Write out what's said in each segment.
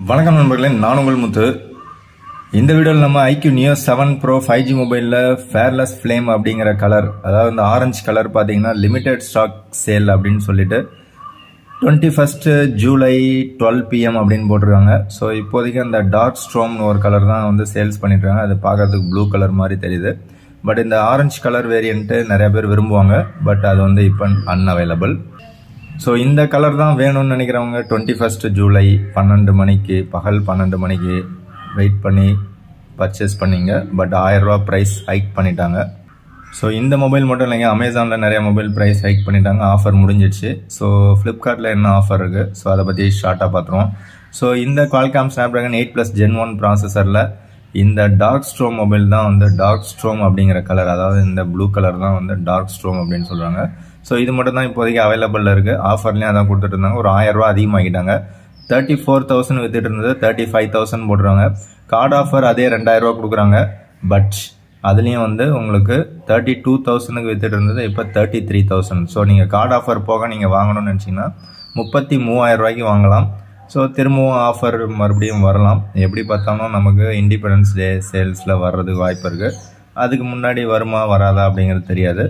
வணக்கம் நண்பர்களே நான் உங்கள் முத்து இந்த வீடியோவில் நம்ம iQOO neo seven pro five G மொபைலில் ஃபேர்லெஸ் ஃப்ளேம் அப்படிங்கிற கலர் அதாவது இந்த ஆரஞ்சு கலர் பார்த்தீங்கன்னா லிமிடெட் ஸ்டாக் சேல் அப்படின்னு சொல்லிட்டு twenty first July twelve PM அப்படின்னு போட்டிருக்காங்க ஸோ இப்போதைக்கு அந்த டார்க் ஸ்ட்ரோம்னு ஒரு கலர் தான் வந்து சேல்ஸ் பண்ணிட்டுருக்காங்க அது பார்க்கறதுக்கு ப்ளூ கலர் மாதிரி தெரியுது பட் இந்த ஆரஞ்சு கலர் வேரியண்ட்டு நிறைய பேர் விரும்புவாங்க பட் அது வந்து இப்போ அன்அவைலபிள் ஸோ இந்த கலர் தான் வேணும்னு நினைக்கிறவங்க டுவெண்ட்டி ஃபஸ்ட் ஜூலை பன்னெண்டு மணிக்கு பகல் பன்னெண்டு மணிக்கு வெயிட் பண்ணி பர்ச்சேஸ் பண்ணீங்க பட் ஆயிரரூவா ப்ரைஸ் ஹைக் பண்ணிட்டாங்க ஸோ இந்த மொபைல் மட்டும் இல்லைங்க அமேசானில் நிறைய மொபைல் ப்ரைஸ் ஹைக் பண்ணிட்டாங்க ஆஃபர் முடிஞ்சிடுச்சு ஸோ ஃப்ளிப்கார்ட்டில் என்ன ஆஃபர் இருக்குது ஸோ அதை பற்றி ஷார்ட்டாக பார்த்துருவோம் ஸோ இந்த Qualcomm Snapdragon eight plus gen one ப்ராசஸரில் இந்த டார்க் ஸ்ட்ரோம் மொபைல் தான் வந்து டார்க் ஸ்ட்ரோம் அப்படிங்கிற கலர் அதாவது இந்த ப்ளூ கலர் தான் வந்து டார்க் ஸ்ட்ரோம் அப்படின்னு சொல்கிறாங்க ஸோ இது மட்டும் தான் இப்போதைக்கு அவைலபிளில் இருக்குது ஆஃபர்லேயும் அதான் கொடுத்துட்டு இருந்தாங்க ஒரு ஆயிரம் ரூபா அதிகமாகிட்டாங்க தேர்ட்டி ஃபோர் தௌசண்ட் வித்துட்டு இருந்தது தேர்ட்டி ஃபைவ் தௌசண்ட் போட்டுருவாங்க கார்டு ஆஃபர் அதே ரெண்டாயிரம் ரூபா கொடுக்குறாங்க பட் அதுலேயும் வந்து உங்களுக்கு தேர்ட்டி டூ தௌசண்ட்க்கு வித்துட்டு இருந்தது இப்போ தேர்ட்டி த்ரீ தௌசண்ட் ஸோ நீங்கள் கார்டு ஆஃபர் போக நீங்கள் வாங்கணும்னு நினச்சிங்கன்னா முப்பத்தி மூவாயிரம் ரூபாய்க்கு வாங்கலாம் ஸோ திரும்பவும் ஆஃபர் மறுபடியும் வரலாம் எப்படி பார்த்தாலும் நமக்கு இண்டிபெண்டன்ஸ் டே சேல்ஸில் வர்றதுக்கு வாய்ப்பு இருக்குது அதுக்கு முன்னாடி வருமா வராதா அப்படிங்கிறது தெரியாது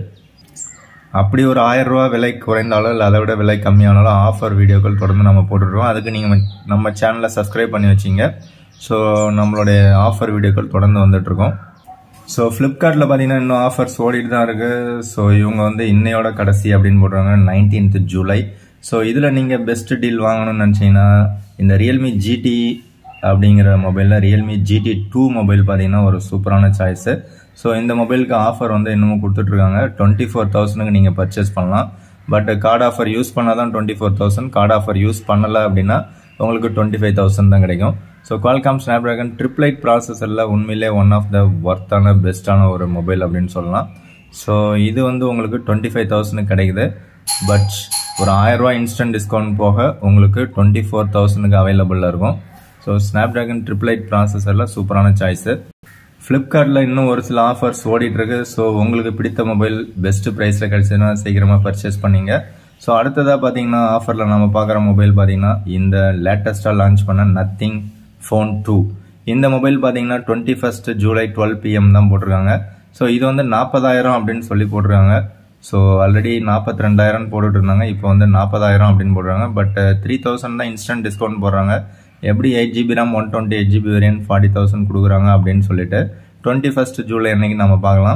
அப்படி ஒரு ஆயிரம் ரூபா விலை குறைந்தாலும் இல்லை அதை விட விலை கம்மியானாலும் ஆஃபர் வீடியோக்கள் தொடர்ந்து நம்ம போட்டுருவோம் அதுக்கு நீங்கள் நம்ம சேனலை சப்ஸ்கிரைப் பண்ணி வச்சிங்க ஸோ நம்மளுடைய ஆஃபர் வீடியோக்கள் தொடர்ந்து வந்துட்டுருக்கோம் ஸோ ஃப்ளிப்கார்ட்டில் பார்த்தீங்கன்னா இன்னும் ஆஃபர்ஸ் ஓடிட்டு தான் இருக்குது ஸோ இவங்க வந்து இன்னையோட கடைசி அப்படின்னு போடுறாங்க நைன்டீன்த் ஜூலை ஸோ இதில் நீங்கள் பெஸ்ட் டீல் வாங்கணும்னு நினச்சிங்கன்னா இந்த ரியல்மி ஜிடி அப்படிங்கிற மொபைலில் ரியல்மி ஜிடி டூ மொபைல் பார்த்தீங்கன்னா ஒரு சூப்பரான சாய்ஸு ஸோ இந்த மொபைலுக்கு ஆஃபர் வந்து இன்னமும் கொடுத்துட்ருக்காங்க டுவெண்ட்டி ஃபோர் தௌசண்ட்க்கு நீங்கள் பர்ச்சேஸ் பண்ணலாம் பட் கார்டு ஆஃபர் யூஸ் பண்ணால் தான் twenty four thousand card offer use பண்ணலை அப்படின்னா உங்களுக்கு டுவெண்ட்டி ஃபைவ் தௌசண்ட் தான் கிடைக்கும் so Qualcomm Snapdragon triple eight ப்ராசஸரில் உண்மையிலே ஒன் ஆஃப் த ஒர்த்தான பெஸ்ட்டான ஒரு மொபைல் அப்படின்னு சொல்லலாம் ஸோ இது வந்து உங்களுக்கு டுவெண்ட்டி ஃபைவ் தௌசண்ட் கிடைக்குது பட் ஒரு ஆயிரரூவா இன்ஸ்டன்ட் டிஸ்கவுண்ட் போக உங்களுக்கு டுவெண்ட்டி ஃபோர் தௌசண்ட்க்கு அவைலபிளில் இருக்கும் ஸோ ஸ்னாப்ட்ராகன் ட்ரிபிள் எயிட் ப்ராசஸரில் சூப்பரான சாய்ஸு ஃப்ளிப்கார்ட்டில் இன்னும் ஒரு சில ஆஃபர்ஸ் ஓடிட்டுருக்கு ஸோ உங்களுக்கு பிடித்த மொபைல் பெஸ்ட் ப்ரைஸில் கிடச்சதுன்னா சீக்கிரமாக பர்ச்சேஸ் பண்ணிங்க ஸோ அடுத்ததாக பார்த்தீங்கன்னா ஆஃபரில் நம்ம பார்க்குற மொபைல் பார்த்தீங்கன்னா இந்த லேட்டஸ்ட்டாக லான்ச் பண்ண நத்திங் ஃபோன் டூ இந்த மொபைல் பார்த்தீங்கன்னா twenty first July twelve PM தான் போட்டிருக்காங்க ஸோ இது வந்து நாற்பதாயிரம் அப்படின்னு சொல்லி போட்டிருக்காங்க ஸோ ஆல்ரெடி நாற்பத்தி ரெண்டாயிரம் போட்டுட்டு இருந்தாங்க இப்போ வந்து நாற்பதாயிரம் அப்படின்னு போடுறாங்க பட் த்ரீ தௌசண்ட் தான் இன்ஸ்டன்ட் டிஸ்கவுண்ட் போடுறாங்க எப்படி eight GB RAM one twenty eight GB variant forty thousand கொடுக்குறாங்க அப்படின்னு சொல்லிட்டு டுவெண்ட்டி ஃபஸ்ட் ஜூலை அன்னைக்கு நம்ம பார்க்கலாம்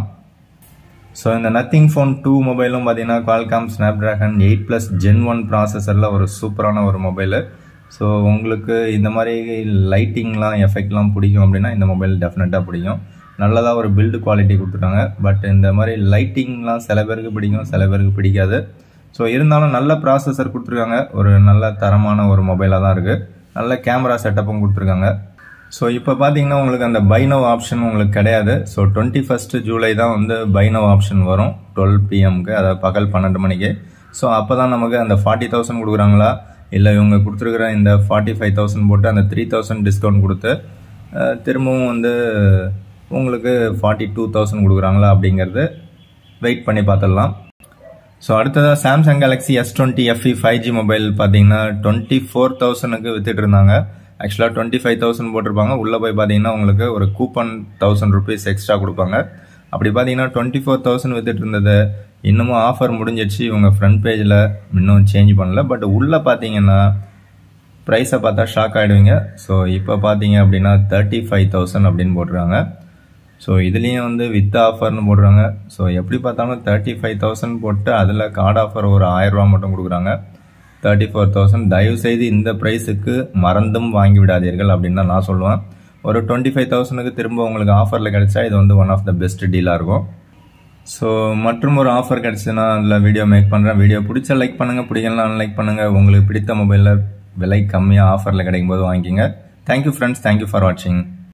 ஸோ இந்த நத்திங் ஃபோன் டூ மொபைலும் பார்த்தீங்கன்னா Qualcomm Snapdragon eight plus gen one ப்ராசஸரில் ஒரு சூப்பரான ஒரு மொபைலு ஸோ உங்களுக்கு இந்த மாதிரி லைட்டிங்லாம் எஃபெக்ட்லாம் பிடிக்கும் அப்படின்னா இந்த மொபைல் டெஃபினட்டாக பிடிக்கும் நல்லதாக ஒரு பில்டு குவாலிட்டி கொடுத்துட்டாங்க பட் இந்த மாதிரி லைட்டிங்லாம் சில பேருக்கு பிடிக்கும் சில பேருக்கு பிடிக்காது ஸோ இருந்தாலும் நல்ல ப்ராசஸர் கொடுத்துருக்காங்க ஒரு நல்ல தரமான ஒரு மொபைலாக தான் இருக்குது நல்ல கேமரா செட்டப்பும் கொடுத்துருக்காங்க ஸோ இப்போ பார்த்தீங்கன்னா உங்களுக்கு அந்த பைனோ ஆப்ஷன் உங்களுக்கு கிடையாது ஸோ டுவெண்ட்டி ஃபஸ்ட்டு ஜூலை தான் வந்து பைனோ ஆப்ஷன் வரும் டுவெல் பிஎம்க்கு அதாவது பகல் பன்னெண்டு மணிக்கு ஸோ அப்போ தான் நமக்கு அந்த ஃபார்ட்டி தௌசண்ட் கொடுக்குறாங்களா இல்லை இவங்க கொடுத்துருக்குற இந்த ஃபார்ட்டி ஃபைவ் தௌசண்ட் போட்டு அந்த த்ரீ தௌசண்ட் டிஸ்கவுண்ட் கொடுத்து திரும்பவும் வந்து உங்களுக்கு ஃபார்ட்டி டூ தௌசண்ட் கொடுக்குறாங்களா அப்படிங்கிறது வெயிட் பண்ணி பார்த்துடலாம் ஸோ அடுத்ததாக Samsung Galaxy S twenty FE five G mobile பார்த்தீங்கன்னா டுவெண்ட்டி ஃபோர் தௌசண்ட்க்கு வித்துட்டு இருந்தாங்க ஆக்சுவலாக டுவெண்ட்டி ஃபைவ் தௌசண்ட் போட்டிருப்பாங்க உள்ளே போய் பார்த்தீங்கன்னா உங்களுக்கு ஒரு கூப்பன் தௌசண்ட் ருபீஸ் எக்ஸ்ட்ரா கொடுப்பாங்க அப்படி பார்த்தீங்கன்னா டுவெண்ட்டி ஃபோர் தௌசண்ட் வித்துட்டு இருந்தது இன்னமும் ஆஃபர் முடிஞ்சிடுச்சு இவங்க ஃப்ரண்ட் பேஜில் இன்னும் சேஞ்ச் பண்ணல பட் உள்ளே பார்த்தீங்கன்னா ப்ரைஸை பார்த்தா ஷாக் ஆகிடுவீங்க ஸோ இப்போ பார்த்தீங்க அப்படின்னா தேர்ட்டி ஃபைவ் தௌசண்ட் அப்படின்னு போட்டுருக்காங்க ஸோ இதுலேயும் வந்து வித் ஆஃபர்னு போடுறாங்க ஸோ எப்படி பார்த்தாலும் தேர்ட்டி ஃபைவ் தௌசண்ட் போட்டு அதில் கார்டு ஆஃபர் ஒரு ஆயிரரூவா மட்டும் கொடுக்குறாங்க தேர்ட்டி ஃபோர் தௌசண்ட் தயவு செய்து இந்த ப்ரைஸுக்கு மறந்தும் வாங்கி விடாதீர்கள் அப்படின்னு தான் நான் சொல்லுவேன் ஒரு டுவெண்ட்டி ஃபைவ் தௌசண்ட்க்கு திரும்ப உங்களுக்கு ஆஃபரில் கிடைச்சா இது வந்து ஒன் ஆஃப் த பெஸ்ட் டீலாக இருக்கும் ஸோ மற்றும் ஒரு ஆஃபர் கிடச்சுன்னா அதில் வீடியோ மேக் பண்ணுறேன் வீடியோ பிடிச்ச லைக் பண்ணுங்கள் பிடிக்கலாம் அன்லைக் பண்ணுங்கள் உங்களுக்கு பிடித்த மொபைலில் விலை கம்மியாக ஆஃபரில் கிடைக்கும் போது வாங்கிக்கிங்க தேங்க்யூ ஃப்ரெண்ட்ஸ் தேங்க்யூ ஃபார் வாட்சிங்